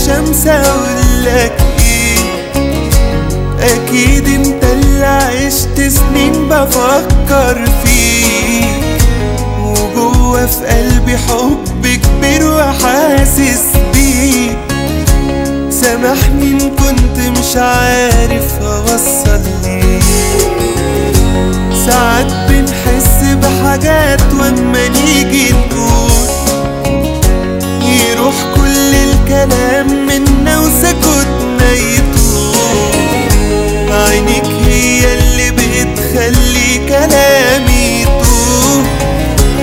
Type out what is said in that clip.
شمس اقولك ايه اكيد انت اللي عشت سنين بفكر فيه وجوه في قلبي حب كبير وحاسس بيه سامحني ان كنت مش عارف